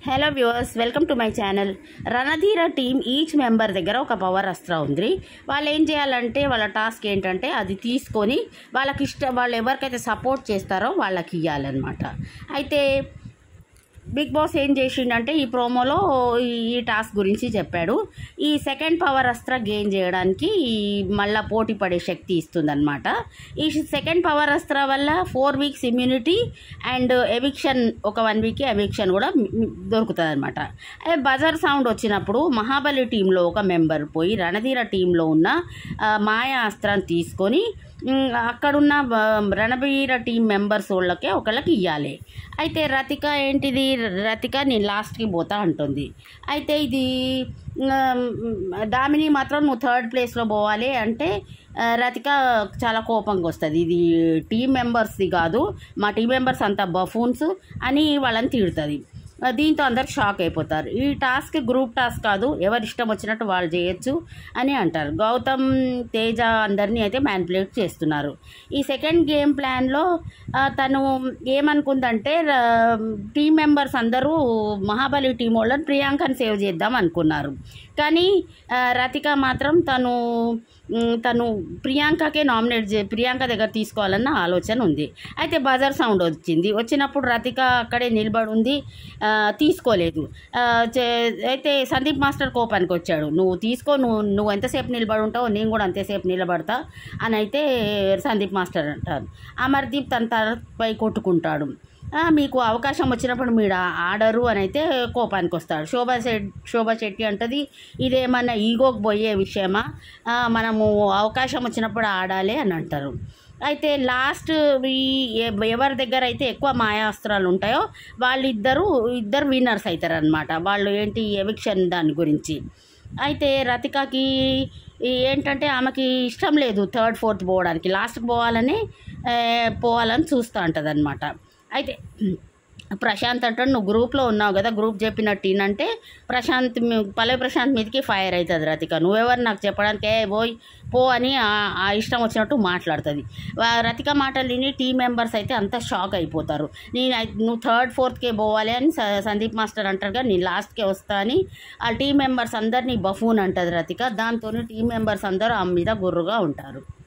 hello viewers welcome to my channel Ranadheera team each member దగ్గర ఒక power అస్త్ర ఉంది వాళ్ళు ఏం చేయాలంటే వాళ్ళ టాస్క్ ఏంటంటే అది తీసుకొని వాళ్ళకి ఇష్టం వాళ్ళు ఎవరికైతే సపోర్ట్ చేస్తారో వాళ్ళకి ఇవ్వాలన్నమాట అయితే బిగ్ బాస్ ఏం చేసిండంటే ఈ ప్రోమోలో ఈ ఈ టాస్క్ గురించి చెప్పాడు ఈ సెకండ్ పవర్ అస్త్ర గెయిన్ చేయడానికి ఈ మళ్ళా పోటీ పడే శక్తి ఇస్తుందన్నమాట ఈ సెకండ్ పవర్ అస్త్ర వల్ల four weeks immunity and eviction ఒక వన్ వీక్ ఎవిక్షన్ కూడా దొరుకుతుంది అనమాట అదే బజార్ సౌండ్ వచ్చినప్పుడు మహాబలి టీంలో ఒక మెంబర్ పోయి రణధీర టీంలో ఉన్న ఆ, మాయా అస్త్రాన్ని తీసుకొని ఉమ్, అక్కడున్న ఆ, రణబీర టీం మెంబర్స్ వాళ్ళకే ఒకళ్ళకి ఇవ్వాలి అయితే రతిక ఏంటిది రతిక నేను లాస్ట్కి పోతా అంటుంది అయితే ఇది ఉమ్, దామిని మాత్రం నువ్వు థర్డ్ ప్లేస్లో పోవాలి అంటే ఆ, రతిక చాలా కోపంగా వస్తుంది ఇది టీం మెంబర్స్ది కాదు మా టీం మెంబర్స్ అంతా బఫూన్స్ అని వాళ్ళని తిడుతుంది ఆ, దీంతో అందరు షాక్ అయిపోతారు ఈ టాస్క్ గ్రూప్ టాస్క్ కాదు ఎవరి ఇష్టం వచ్చినట్టు వాళ్ళు చేయొచ్చు అని అంటారు గౌతమ్ తేజ అందరినీ అయితే మ్యానిపులేట్ చేస్తున్నారు ఈ సెకండ్ గేమ్ ప్లాన్లో ఆ, తను ఏమనుకుందంటే టీం మెంబర్స్ అందరూ మహాబలి టీం వాళ్ళని ప్రియాంకని సేవ్ చేద్దాం అనుకున్నారు కానీ ఆ, రతిక మాత్రం తను మ్, తను ప్రియాంకకే నామినేట్ చే ప్రియాంక దగ్గర తీసుకోవాలన్న ఆలోచన ఉంది అయితే బజార్ సౌండ్ వచ్చింది వచ్చినప్పుడు రతిక అక్కడే నిలబడి ఉంది ఆ, తీసుకోలేదు ఆ, చే- అయితే సందీప్ మాస్టర్ కోపానికి వచ్చాడు నువ్వు తీసుకో నువ్వు నువ్వు ఎంతసేపు నిలబడి ఉంటావో నేను కూడా అంతసేపు నిలబడతా అని అయితే సందీప్ మాస్టర్ అంటారు అమర్దీప్ తన తలపై కొట్టుకుంటాడు ఆ, మీకు అవకాశం వచ్చినప్పుడు మీరు ఆ- ఆడరు అని అయితే కోపానికి వస్తాడు శోభా శెట్ శోభా శెట్టి అంటది ఇదేమన్నా ఈగోకి పోయే విషయమా ఆ, మనము అవకాశం వచ్చినప్పుడు ఆడాలి అని అంటారు అయితే లాస్ట్ ఈ ఎ- ఎవరి దగ్గర అయితే ఎక్కువ మాయాస్త్రాలు ఉంటాయో వాళ్ళిద్దరూ ఇద్దరు విన్నర్స్ అవుతారు అనమాట వాళ్ళు ఏంటి ఎవిక్షన్ దాని గురించి అయితే రతికకి ఈ ఏంటంటే ఆమెకి ఇష్టం లేదు థర్డ్ ఫోర్త్ పోవడానికి లాస్ట్కి పోవాలని ఆ, పోవాలని చూస్తూ ఉంటుంది అనమాట అయితే ప్రశాంత్ అంటాడు నువ్వు గ్రూప్లో ఉన్నావు కదా గ్రూప్ చెప్పినట్టు అంటే ప్రశాంత్ మీ- పల్లె ప్రశాంత్ మీదకి ఫైర్ అవుతుంది రతిక నువ్వెవరు నాకు చెప్పడానికి ఏ పోయ్ పో అని ఆ- ఆ ఇష్టం వచ్చినట్టు మాట్లాడుతుంది వా- రతిక మాటలు విని టీం మెంబర్స్ అయితే అంతా షాక్ అయిపోతారు నేను అయి- నువ్వు థర్డ్ ఫోర్త్కే పోవాలి అని స- సందీప్ మాస్టర్ అంటారుగా నేను లాస్ట్కే వస్తా అని ఆ టీం మెంబర్స్ అందరినీ బఫూన్ అంటుంది రతిక దాంతో టీం మెంబర్స్ అందరూ ఆమె మీద గుర్రుగా ఉంటారు